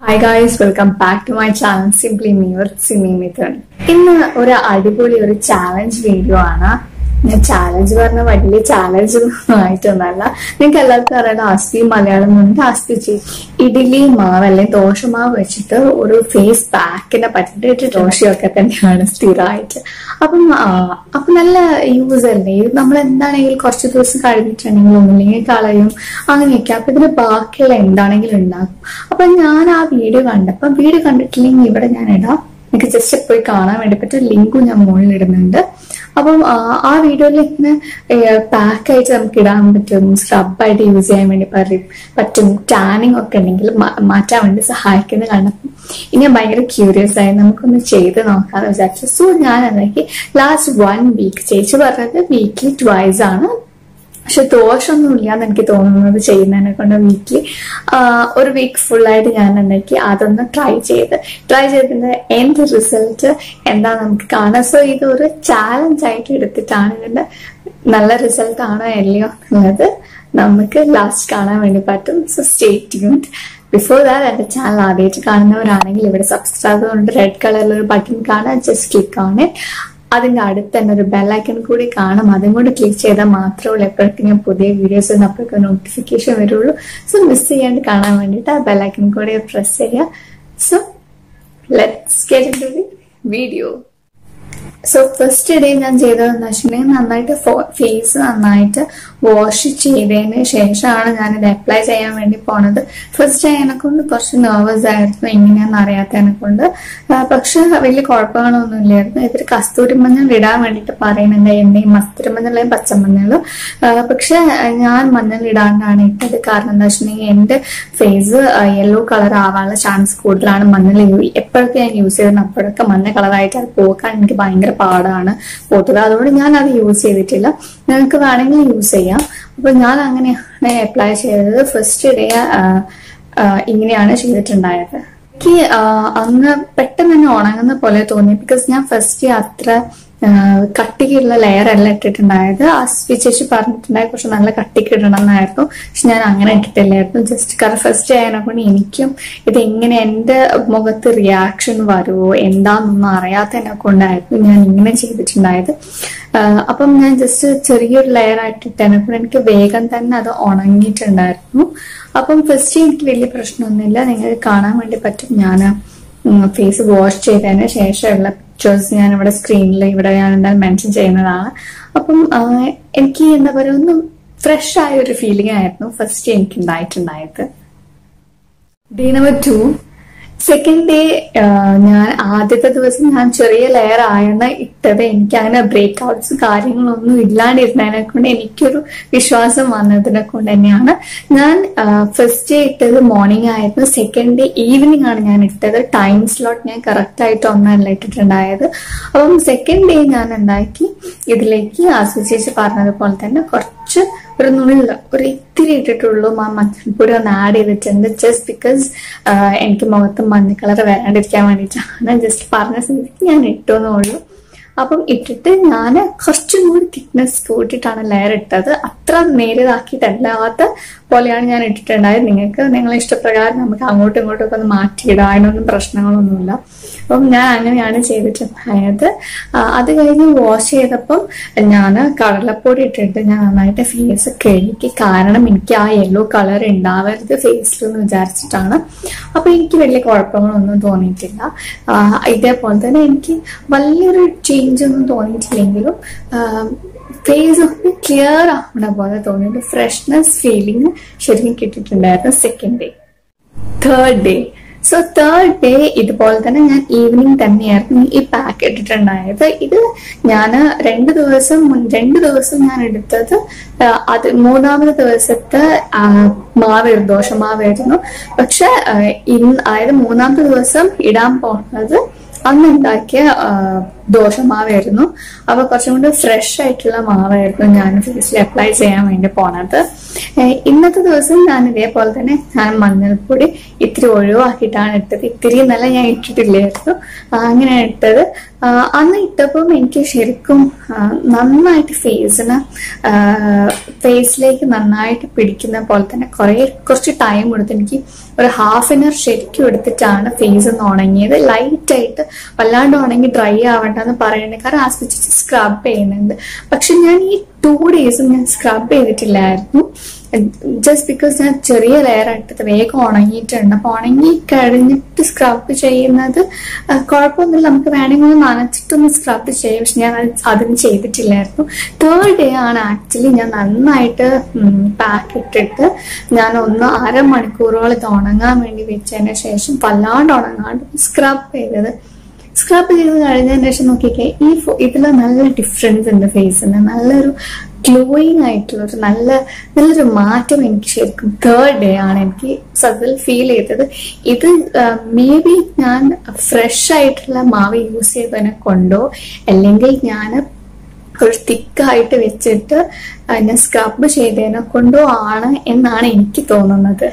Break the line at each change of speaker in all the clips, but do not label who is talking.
hi guys welcome back to my channel simply മിയർ സിമി മിഥുൻ ഇന്ന് ഒരു അടിപൊളി ഒരു ചാലഞ്ച് വീഡിയോ ആണ് ഞാൻ ചാലഞ്ച് പറഞ്ഞ വലിയ ചാലഞ്ച് ഒന്നും ആയിട്ടൊന്നല്ല നിങ്ങൾക്ക് എല്ലാവർക്കും അറിയാലോ അസ്ഥി മലയാളം കൊണ്ട് അസ്ഥി ഇഡ്ഡലി മാവ് അല്ലെങ്കിൽ ദോശമാവ് വെച്ചിട്ട് ഒരു ഫേസ് പാക്കിനെ പറ്റിയിട്ട് ദോശയൊക്കെ തന്നെയാണ് സ്ഥിരമായിട്ട് അപ്പം ആ, അപ്പം നല്ല യൂസ് അല്ലേ ഇത് നമ്മൾ എന്താണെങ്കിലും കുറച്ച് ദിവസം കഴിഞ്ഞിട്ടുണ്ടെങ്കിൽ ഒന്നില്ലെങ്കിൽ കളയും അങ്ങനെയൊക്കെ അപ്പൊ ഇതിന് ബാക്കിയുള്ള എന്താണെങ്കിലും ഉണ്ടാക്കും അപ്പൊ ഞാൻ ആ വീഡിയോ കണ്ടപ്പം വീഡിയോ കണ്ടിട്ടില്ലെങ്കിൽ ഇവിടെ ഞാൻ ഇടാം എനിക്ക് ജസ്റ്റ് പോയി കാണാൻ വേണ്ടി പറ്റും ലിങ്കും ഞാൻ മുകളിൽ ഇടുന്നുണ്ട് അപ്പം ആ, ആ വീഡിയോയിൽ ഇങ്ങനെ പാക്കായിട്ട് നമുക്ക് ഇടാൻ പറ്റും സ്ക്രബായിട്ട് യൂസ് ചെയ്യാൻ വേണ്ടി പറയും പറ്റും ടാനിങ് ഒക്കെ ഉണ്ടെങ്കിൽ മാ- മാറ്റാൻ വേണ്ടി സഹായിക്കുന്ന കണ്ടപ്പം ഇനി ഞാൻ ഭയങ്കര ക്യൂരിയസ് ആയി നമുക്കൊന്ന് ചെയ്ത് നോക്കാന്ന് വിചാരിച്ചു സോ ഞാൻ എന്താക്കി ലാസ്റ്റ് വൺ വീക്ക് ചേച്ചി പറഞ്ഞത് വീക്ക്ലി ട്വൈസ് ആണ് പക്ഷെ ദോഷമൊന്നും ഇല്ലാന്ന് എനിക്ക് തോന്നുന്നത് ചെയ്യുന്നതിനെ കൊണ്ട് വീക്കിലി ഒരു വീക്ക് ഫുള്ളായിട്ട് ഞാൻ എന്താക്കി അതൊന്ന് ട്രൈ ചെയ്ത് ട്രൈ ചെയ്തതിന്റെ എന്റെ റിസൾട്ട് എന്താ നമുക്ക് കാണാം സോ ഇത് ഒരു ചാലഞ്ച് ആയിട്ട് എടുത്തിട്ടാണ് ഇതിന്റെ നല്ല റിസൾട്ട് ആണോ അല്ലയോ എന്നുള്ളത് നമുക്ക് ലാസ്റ്റ് കാണാൻ വേണ്ടി പറ്റും so stay tuned before that എന്റെ ചാനൽ ആദ്യമായിട്ട് കാണുന്നവരാണെങ്കിൽ ഇവിടെ സബ്സ്ക്രൈബ് കൊണ്ട് റെഡ് കളറിൽ ഒരു ബട്ടൺ കാണാം ജസ്റ്റ് ക്ലിക്ക് ഓൺ ഇറ്റ് അതിന്റെ അടുത്ത് തന്നെ ഒരു ബെല്ലൈക്കൺ കൂടി കാണും അതും കൂടി ക്ലിക്ക് ചെയ്താൽ മാത്രമേ ഉള്ളൂ എപ്പോഴൊക്കെ ഞാൻ പുതിയ വീഡിയോസ് അപ്പോഴൊക്കെ നോട്ടിഫിക്കേഷൻ വരുള്ളൂ സോ മിസ് ചെയ്യാണ്ട് കാണാൻ വേണ്ടിയിട്ട് ആ ബെല്ലൈക്കൺ കൂടി പ്രസ് ചെയ്യുക so let's get into the video so first day ഞാൻ ചെയ്തതെന്ന് വെച്ചിട്ടുണ്ടെങ്കിൽ നന്നായിട്ട് ഫേസ് നന്നായിട്ട് വാഷ് ചെയ്തതിന് ശേഷമാണ് ഞാനിത് അപ്ലൈ ചെയ്യാൻ വേണ്ടി പോണത് ഫസ്റ്റ് ഡേ എന്നെ കൊണ്ട് കുറച്ച് നെർവസ് ആയിരുന്നു എങ്ങനെയാന്ന് അറിയാത്തതിനെ കൊണ്ട് ആ, പക്ഷെ വലിയ കുഴപ്പങ്ങളൊന്നും ഇല്ലായിരുന്നു ഇവർ കസ്തൂരി മഞ്ഞൾ ഇടാൻ വേണ്ടിയിട്ട് പറയുന്നുണ്ട് എണ്ണയും മസ്തൂരി മഞ്ഞളും പച്ചമഞ്ഞളും ആ, പക്ഷെ ഞാൻ മഞ്ഞൾ ഇടാണ്ടാണ് ഇട്ടത് കാരണം എന്താ വെച്ചിട്ടുണ്ടെങ്കിൽ എന്റെ ഫേസ് യെല്ലോ കളർ ആവാനുള്ള ചാൻസ് കൂടുതലാണ് മഞ്ഞൾ യൂ- എപ്പോഴൊക്കെ ഞാൻ യൂസ് ചെയ്യുന്ന അപ്പോഴൊക്കെ മഞ്ഞ കളറായിട്ട് അത് പോക്കാൻ എനിക്ക് ഭയങ്കര പാടാണ് പോത്തത് അതുകൊണ്ട് ഞാൻ അത് യൂസ് ചെയ്തിട്ടില്ല നിങ്ങൾക്ക് വേണമെങ്കിൽ യൂസ് ചെയ്യാം അപ്പൊ ഞാൻ അങ്ങനെയാണ് അപ്ലൈ ചെയ്തത് ഫസ്റ്റ് ഡേ ഇങ്ങനെയാണ് ചെയ്തിട്ടുണ്ടായത് എനിക്ക് ആ, അന്ന് പെട്ടെന്ന് തന്നെ ഉണങ്ങുന്ന പോലെ തോന്നി ബിക്കോസ് ഞാൻ ഫസ്റ്റ് അത്ര ആ, കട്ടിക്കുള്ള ലെയർ അല്ല ഇട്ടിട്ടുണ്ടായത് ആ ചേച്ചി പറഞ്ഞിട്ടുണ്ടായ കുറച്ച് നല്ല കട്ടിക്ക് ഇടണം എന്നായിരുന്നു പക്ഷെ ഞാൻ അങ്ങനെ ഇട്ടിട്ടില്ലായിരുന്നു ജസ്റ്റ് കാരണം ഫസ്റ്റ് ആയതിനെ കൊണ്ട് എനിക്കും ഇത് എങ്ങനെ എന്റെ മുഖത്ത് റിയാക്ഷൻ വരുമോ എന്താണെന്നൊന്നും അറിയാത്തതിനെ കൊണ്ടായിരുന്നു ഞാൻ ഇങ്ങനെ ചെയ്തിട്ടുണ്ടായത് ആ, അപ്പം ഞാൻ ജസ്റ്റ് ചെറിയൊരു ലെയർ ആയിട്ട് ഇട്ടതിനെ കൊണ്ട് എനിക്ക് വേഗം തന്നെ അത് ഉണങ്ങിയിട്ടുണ്ടായിരുന്നു അപ്പം ഫസ്റ്റ് എനിക്ക് വലിയ പ്രശ്നമൊന്നുമില്ല നിങ്ങൾക്ക് കാണാൻ വേണ്ടി പറ്റും ഞാൻ ഫേസ് വാഷ് ചെയ്തതിന് ശേഷമുള്ള പിക്ചേഴ്സ് ഞാൻ ഇവിടെ സ്ക്രീനിൽ ഇവിടെ ഞാൻ എന്തായാലും മെൻഷൻ ചെയ്യുന്നതാണ് അപ്പം ആ, എനിക്ക് എന്താ പറയുക ഒന്ന് ഫ്രഷ് ആയ ഒരു ഫീലിംഗ് ആയിരുന്നു ഫസ്റ്റ് എനിക്ക് ഉണ്ടായിട്ടുണ്ടായത് day number two second day ഞാൻ ആദ്യത്തെ ദിവസം ഞാൻ ചെറിയ ലെയർ ആയാണ് ഇട്ടത് എനിക്ക് അങ്ങനെ ബ്രേക്ക് ഔട്ട്സ് കാര്യങ്ങളൊന്നും ഇല്ലാണ്ടിരുന്നതിനെ കൊണ്ട് എനിക്കൊരു വിശ്വാസം വന്നതിനെ കൊണ്ട് തന്നെയാണ് ഞാൻ ഫസ്റ്റ് ഡേ ഇട്ടത് മോർണിംഗ് ആയിരുന്നു സെക്കൻഡ് ഡേ ഈവനിങ് ആണ് ഞാൻ ഇട്ടത് ടൈം സ്ലോട്ട് ഞാൻ കറക്റ്റ് ആയിട്ട് ഒന്നല്ല ഇട്ടിട്ടുണ്ടായത് അപ്പം സെക്കൻഡ് ഡേ ഞാൻ എന്താക്കി ഇതിലേക്ക് ആസ്വദിച്ച് പറഞ്ഞതുപോലെ തന്നെ കുറച്ച് ഒരു നുള്ളില്ല ഒരു ഇത്തിരി ഇട്ടിട്ടുള്ളൂ ആ മഞ്ഞൾപ്പൊടി ഒന്ന് ആഡ് ചെയ്തിട്ടുണ്ട് ജസ്റ്റ് ബിക്കോസ് എനിക്ക് മുഖത്ത് മഞ്ഞ കളർ വരാണ്ടിരിക്കാൻ വേണ്ടിയിട്ടാണ് ജസ്റ്റ് പറഞ്ഞ സ്ഥിതിക്ക് ഞാൻ ഇട്ടു എന്നുള്ളൂ അപ്പം ഇട്ടിട്ട് ഞാൻ കുറച്ചും കൂടി തിക്നെസ് കൂട്ടിയിട്ടാണ് ലെയർ ഇട്ടത് അത്ര നേരിയതാക്കിയിട്ടല്ലാത്ത പോലെയാണ് ഞാൻ ഇട്ടിട്ടുണ്ടായത് നിങ്ങൾക്ക് നിങ്ങളെ ഇഷ്ടപ്രകാരം നമുക്ക് അങ്ങോട്ടും ഇങ്ങോട്ടും ഒക്കെ ഒന്ന് മാറ്റിയിടാം അതിനൊന്നും പ്രശ്നങ്ങളൊന്നുമില്ല അപ്പം ഞാൻ അങ്ങനെയാണ് ചെയ്തിട്ടുണ്ടായത് ആ, അത് കഴിഞ്ഞ് വാഷ് ചെയ്തപ്പം ഞാൻ കടലപ്പൊടി ഇട്ടിട്ട് ഞാൻ നന്നായിട്ട് ഫേസ് കഴുകി കാരണം എനിക്ക് ആ യെല്ലോ കളർ ഉണ്ടാവരുത് ഫേസിൽ എന്ന് വിചാരിച്ചിട്ടാണ് അപ്പൊ എനിക്ക് വലിയ കുഴപ്പങ്ങളൊന്നും തോന്നിയിട്ടില്ല ആ, ഇതേപോലെ തന്നെ എനിക്ക് വലിയൊരു ചേഞ്ച് ഒന്നും തോന്നിയിട്ടില്ലെങ്കിലും ഫേസ് ഒക്കെ ക്ലിയർ ആവണ പോലെ തോന്നിയിട്ട് ഫ്രഷ്നെസ് ഫീലിംഗ് ശരിക്കും കിട്ടിയിട്ടുണ്ടായിരുന്നു second day third day so third day ഇതുപോലെ തന്നെ ഞാൻ ഈവനിങ് തന്നെയായിരുന്നു ഈ പാക്ക് ഇട്ടിട്ടുണ്ടായത് ഇത് ഞാൻ രണ്ട് ദിവസം മുൻ രണ്ട് ദിവസം ഞാൻ എടുത്തത് ആ, അത് മൂന്നാമത്തെ ദിവസത്തെ ആ, മാവായിരുന്നു ദോശമാവായിരുന്നു പക്ഷെ ആ, ഇന്ന് അതായത് മൂന്നാമത്തെ ദിവസം ഇടാൻ പോകുന്നത് അന്ന് ഉണ്ടാക്കിയ ദോശമാവായിരുന്നു അപ്പൊ കുറച്ചും കൂടി ഫ്രഷ് ആയിട്ടുള്ള മാവായിരുന്നു ഞാൻ ഫേസിൽ അപ്ലൈ ചെയ്യാൻ വേണ്ടി പോണത് ഏഹ് ഇന്നത്തെ ദിവസം ഞാൻ ഇതേപോലെ തന്നെ ഞാൻ മഞ്ഞൾപ്പൊടി ഇത്തിരി ഒഴിവാക്കിയിട്ടാണ് ഇട്ടത് ഇത്തിരി എന്നല്ല ഞാൻ ഇട്ടിട്ടില്ലായിരുന്നു ആ, അങ്ങനെ ഇട്ടത് ആ, അന്ന് ഇട്ടപ്പം എനിക്ക് ശരിക്കും ആ, നന്നായിട്ട് ഫേസിന് ഫേസിലേക്ക് നന്നായിട്ട് പിടിക്കുന്ന പോലെ തന്നെ കുറെ കുറച്ച് ടൈം എടുത്ത് എനിക്ക് ഒരു ഹാഫ് ആൻ അവർ ശരിക്കും എടുത്തിട്ടാണ് ഫേസ് ഒന്ന് ഉണങ്ങിയത് ലൈറ്റ് ആയിട്ട് വല്ലാണ്ട് ഉണങ്ങി ഡ്രൈ ആവണ്ടെന്ന് പറയുന്നത് കാരണം ആസ്വദിച്ച് സ്ക്രബ് ചെയ്യുന്നുണ്ട് പക്ഷെ ഞാൻ ഈ ടു ഡേയ്സും ഞാൻ സ്ക്രബ് ചെയ്തിട്ടില്ലായിരുന്നു ജസ്റ്റ് ബിക്കോസ് ഞാൻ ചെറിയ ലെയർ ഇട്ടത് വേഗം ഉണങ്ങിയിട്ടുണ്ട് അപ്പൊ ഉണങ്ങി കഴിഞ്ഞിട്ട് സ്ക്രബ് ചെയ്യുന്നത് ആ, കുഴപ്പമൊന്നുമില്ല നമുക്ക് വേണമെങ്കിൽ ഒന്ന് നനച്ചിട്ടൊന്ന് സ്ക്രബ് ചെയ്യാം പക്ഷെ ഞാൻ അത് അതിന് ചെയ്തിട്ടില്ലായിരുന്നു തേർഡ് ഡേ ആണ് ആക്ച്വലി ഞാൻ നന്നായിട്ട് പാക്ക് ഇട്ടിട്ട് ഞാൻ ഒന്ന് അരമണിക്കൂറോളം ഇത് ഉണങ്ങാൻ വേണ്ടി വെച്ചതിന് ശേഷം വല്ലാണ്ട് ഉണങ്ങാണ്ട് സ്ക്രബ് ചെയ്തത് സ്ക്രബ് ചെയ്ത് കഴിഞ്ഞതിന് ശേഷം നോക്കിക്കേ ഈ ഫോ- ഇതില് നല്ല ഡിഫറൻസ് ഉണ്ട് ഫേസിന് നല്ലൊരു ഗ്ലോയിങ് ആയിട്ടുള്ള ഒരു നല്ല നല്ലൊരു മാറ്റം എനിക്ക് ശരിക്കും തേർഡ് ഡേ ആണ് എനിക്ക് സത്യത്തിൽ ഫീൽ ചെയ്തത് ഇത് മേ ബി ഞാൻ ഫ്രഷ് ആയിട്ടുള്ള മാവ് യൂസ് ചെയ്തതിനെ കൊണ്ടോ അല്ലെങ്കിൽ ഞാൻ ഒരു തിക്കായിട്ട് വെച്ചിട്ട് ആ, ഞാൻ സ്ക്രബ് ചെയ്തതിനെ കൊണ്ടോ ആണ് എന്നാണ് എനിക്ക് തോന്നുന്നത്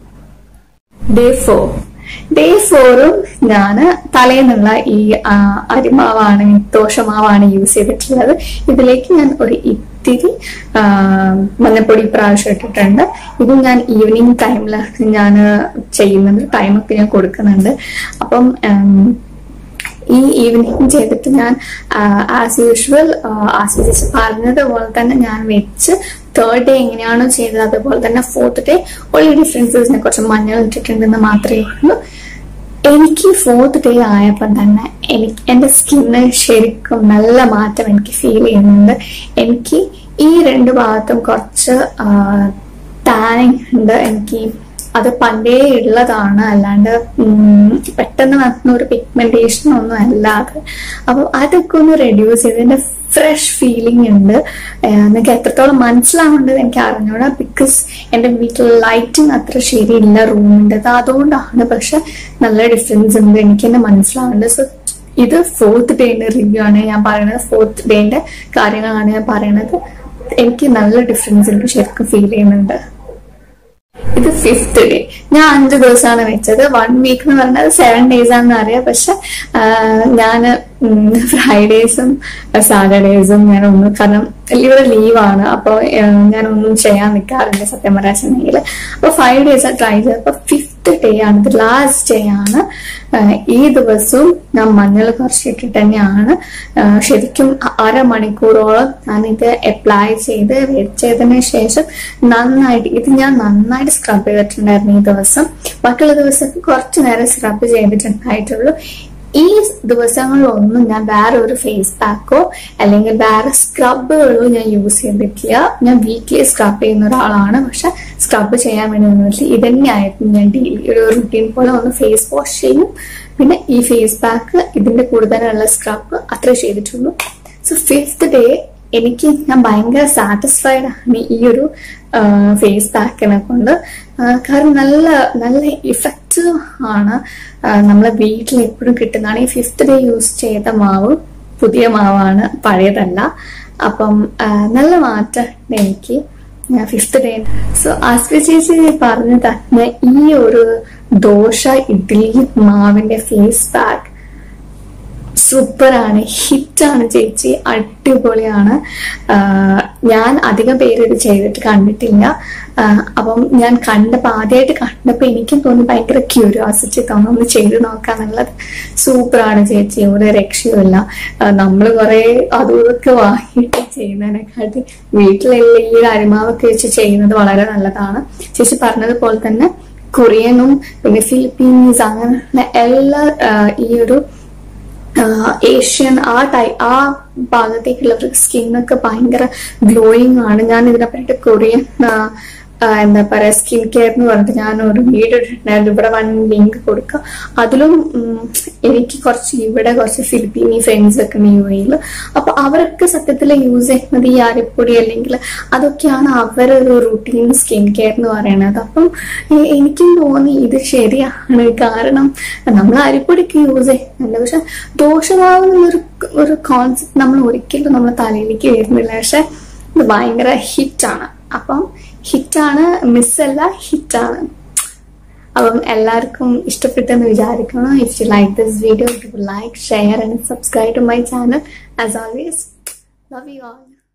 ഡേ ഫോർ ഡേ ഫോറും ഞാൻ തലേന്നുള്ള ഈ ആ, അരിമാവാണ് ദോഷമാവാണ് യൂസ് ചെയ്തിട്ടുള്ളത് ഇതിലേക്ക് ഞാൻ ഒരു ഇത്തിരി ആ, മഞ്ഞപ്പൊടി പ്രാവശ്യം ഇട്ടിട്ടുണ്ട് ഇത് ഞാൻ ഈവനിങ് ടൈമിലാണ് ഞാൻ ചെയ്യുന്നത് ടൈമൊക്കെ ഞാൻ കൊടുക്കുന്നുണ്ട് അപ്പം ഉം, ഈ ഈവനിങ് ചെയ്തിട്ട് ഞാൻ ആസ് യൂഷ്വൽ ആസ്വദിച്ച് പറഞ്ഞതുപോലെ തന്നെ ഞാൻ വെച്ച് തേർഡ് ഡേ എങ്ങനെയാണോ ചെയ്തത് അതുപോലെ തന്നെ ഫോർത്ത് ഡേ ഉള്ള ഡിഫറൻസസിനെ കുറച്ച് മഞ്ഞൾ ഇട്ടിട്ടുണ്ടെന്ന് മാത്രമേ ഉള്ളൂ എനിക്ക് ഫോർത്ത് ഡേ ആയപ്പോൾ തന്നെ എനിക്ക് എൻ്റെ സ്കിന്ന് ശരിക്കും നല്ല മാറ്റം എനിക്ക് ഫീൽ ചെയ്യുന്നുണ്ട് എനിക്ക് ഈ രണ്ട് ഭാഗത്തും കുറച്ച് ടാനിങ് ഉണ്ട് എനിക്ക് അത് പണ്ടേ ഉള്ളതാണ് അല്ലാണ്ട് ഉം, പെട്ടെന്ന് വന്ന ഒരു പിഗ്മെന്റേഷൻ ഒന്നും അല്ല അത് അപ്പൊ അതൊക്കെ ഒന്ന് റെഡ്യൂസ് ചെയ്തതിന്റെ ഫ്രഷ് ഫീലിംഗ് ഉണ്ട് ഏഹ് നിങ്ങൾക്ക് എത്രത്തോളം മനസ്സിലാവുന്നത് എനിക്ക് അറിഞ്ഞൂടാ ബിക്കോസ് എന്റെ വീട്ടിൽ ലൈറ്റിംഗ് അത്ര ശരിയില്ല റൂമിൻ്റെ അതുകൊണ്ടാണ് പക്ഷെ നല്ല ഡിഫറൻസ് ഉണ്ട് എനിക്ക് തന്നെ മനസ്സിലാവുന്നുണ്ട് സോ ഇത് ഫോർത്ത് ഡേന്റെ റിവ്യൂ ആണ് ഞാൻ പറയുന്നത് ഫോർത്ത് ഡേന്റെ കാര്യങ്ങളാണ് ഞാൻ പറയുന്നത് എനിക്ക് നല്ല ഡിഫറൻസ് എനിക്ക് ശരിക്കും ഫീൽ ചെയ്യുന്നുണ്ട് ഇത് ഫിഫ്ത്ത് ഡേ ഞാൻ അഞ്ച് ദിവസമാണ് വെച്ചത് വൺ വീക്ക് എന്ന് പറഞ്ഞത് സെവൻ ഡേയ്സ് ആണെന്ന് അറിയാം പക്ഷെ ഞാൻ ഫ്രൈഡേസും സാറ്റർഡേസും ഞാൻ ഒന്നും കാരണം ഇവിടെ ലീവാണ് അപ്പോൾ ഞാൻ ഒന്നും ചെയ്യാൻ നിൽക്കാറില്ല സത്യം പറയാച്ചെങ്കിൽ അപ്പോൾ ഫൈവ് ഡേയ്സ് ട്രൈ ചെയ്തത് അപ്പോൾ ഫിഫ്ത്ത് ഡേ ആണ് ഇത് ലാസ്റ്റ് ഡേ ആണ് ആ, ഈ ദിവസവും ഞാൻ മഞ്ഞൾ കുറച്ചിട്ടിട്ട് തന്നെയാണ് ആ, ശരിക്കും അ- അരമണിക്കൂറോളം ഞാൻ ഇത് അപ്ലൈ ചെയ്ത് വെച്ചതിന് ശേഷം നന്നായിട്ട് ഇത് ഞാൻ നന്നായിട്ട് സ്ക്രബ് ചെയ്തിട്ടുണ്ടായിരുന്നു ഈ ദിവസം ബാക്കിയുള്ള ദിവസം കുറച്ചു നേരം സ്ക്രബ് ചെയ്തിട്ടുണ്ടായിട്ടുള്ളൂ ഈ ദിവസങ്ങളിലൊന്നും ഞാൻ വേറെ ഒരു ഫേസ് പാക്കോ അല്ലെങ്കിൽ വേറെ സ്ക്രബുകളോ ഞാൻ യൂസ് ചെയ്തിട്ടില്ല ഞാൻ വീക്ക്ലി സ്ക്രബ് ചെയ്യുന്ന ഒരാളാണ് പക്ഷെ സ്ക്രബ് ചെയ്യാൻ വേണ്ടി നിന്നിട്ടില്ല ഇത് തന്നെയായിരുന്നു ഞാൻ ഡെയിലി ഒരു റുട്ടീൻ പോലെ ഒന്ന് ഫേസ് വാഷ് ചെയ്യും പിന്നെ ഈ ഫേസ് പാക്ക് ഇതിന്റെ കൂടുതലുള്ള സ്ക്രബ് അത്രേ ചെയ്തിട്ടുള്ളൂ സോ ഫിഫ്ത്ത് ഡേ എനിക്ക് ഞാൻ ഭയങ്കര സാറ്റിസ്ഫൈഡ് ആണ് ഈ ഒരു ഫേസ് പാക്കിനെ കൊണ്ട് ആ, കാരണം നല്ല നല്ല ഇഫക്റ്റീവ് ആണ് ആ, നമ്മളെ വീട്ടിൽ എപ്പോഴും കിട്ടുന്നതാണ് ഈ ഫിഫ്ത്ത് ഡേ യൂസ് ചെയ്ത മാവ് പുതിയ മാവാണ് പഴയതല്ല അപ്പം ആ, നല്ല മാറ്റം എനിക്ക് ഫിഫ്ത്ത് ഡേ സോ ആസ്വി ചേച്ചി പറഞ്ഞു തന്നെ ഈ ഒരു ദോശ ഇഡ്ഡലി മാവിന്റെ ഫേസ് പാക്ക് സൂപ്പറാണ് ഹിറ്റാണ് ചേച്ചി അടിപൊളിയാണ് ആഹ് ഞാൻ അധികം പേര് ഇത് ചെയ്തിട്ട് കണ്ടിട്ടില്ല ആഹ് അപ്പം ഞാൻ കണ്ടപ്പോൾ ആദ്യമായിട്ട് കണ്ടപ്പോൾ എനിക്കും തോന്നി ഭയങ്കര ക്യൂരിയോസിറ്റി തോന്നി ഒന്ന് ചെയ്ത് നോക്കാന്നുള്ളത് സൂപ്പറാണ് ചേച്ചി ഒരു രക്ഷയുമില്ല നമ്മൾ കുറെ അതും ഇതൊക്കെ വാങ്ങിയിട്ട് ചെയ്യുന്നതിനെക്കാട്ടി വീട്ടിലുള്ള ഈ ഒരു അരിമാവൊക്കെ വെച്ച് ചെയ്യുന്നത് വളരെ നല്ലതാണ് ചേച്ചി പറഞ്ഞതുപോലെ തന്നെ കൊറിയനും പിന്നെ ഫിലിപ്പീൻസ് അങ്ങനെയുള്ള എല്ലാ ആഹ് ഈ ഒരു ആഹ് ഏഷ്യൻ ആ ടൈ ആ ഭാഗത്തേക്കുള്ളവർക്ക് സ്കിന്നൊക്കെ ഭയങ്കര ഗ്ലോയിങ് ആണ് ഞാൻ ഇതിനെ പറ്റിയിട്ട് കൊറിയൻ ആ, എന്താ പറയാ സ്കിൻ കെയർ എന്ന് പറഞ്ഞിട്ട് ഞാൻ ഒരു വീഡിയോ ഇട്ടിട്ടുണ്ടായിരുന്നു ഇവിടെ വൺ ലിങ്ക് കൊടുക്കാം അതിലും ഉം, എനിക്ക് കുറച്ച് ഇവിടെ കുറച്ച് ഫിലിപ്പീനി ഫ്രണ്ട്സ് ഒക്കെ യു എയിൽ അപ്പൊ അവരൊക്കെ സത്യത്തിൽ യൂസ് ചെയ്യുന്നത് ഈ അരിപ്പൊടി അല്ലെങ്കിൽ അതൊക്കെയാണ് അവരൊരു റുട്ടീൻ സ്കിൻ കെയർ എന്ന് പറയുന്നത് അപ്പം എ- എനിക്കും തോന്നി ഇത് ശരിയാണ് കാരണം നമ്മൾ അരിപ്പൊടിക്ക് യൂസ് ചെയ്യുന്നുണ്ട് പക്ഷെ ദോഷമാകുന്നുള്ളൊരു ഒരു കോൺസെപ്റ്റ് നമ്മൾ ഒരിക്കലും നമ്മളെ തലയിലേക്ക് വരുന്നില്ല പക്ഷെ ഇത് ഭയങ്കര ഹിറ്റാണ് അപ്പം ഹിറ്റാണ് മിസ്സല്ല ഹിറ്റാണ് അപ്പം എല്ലാവർക്കും ഇഷ്ടപ്പെട്ടെന്ന് വിചാരിക്കണം if you like this video like share and subscribe to my channel as always love you all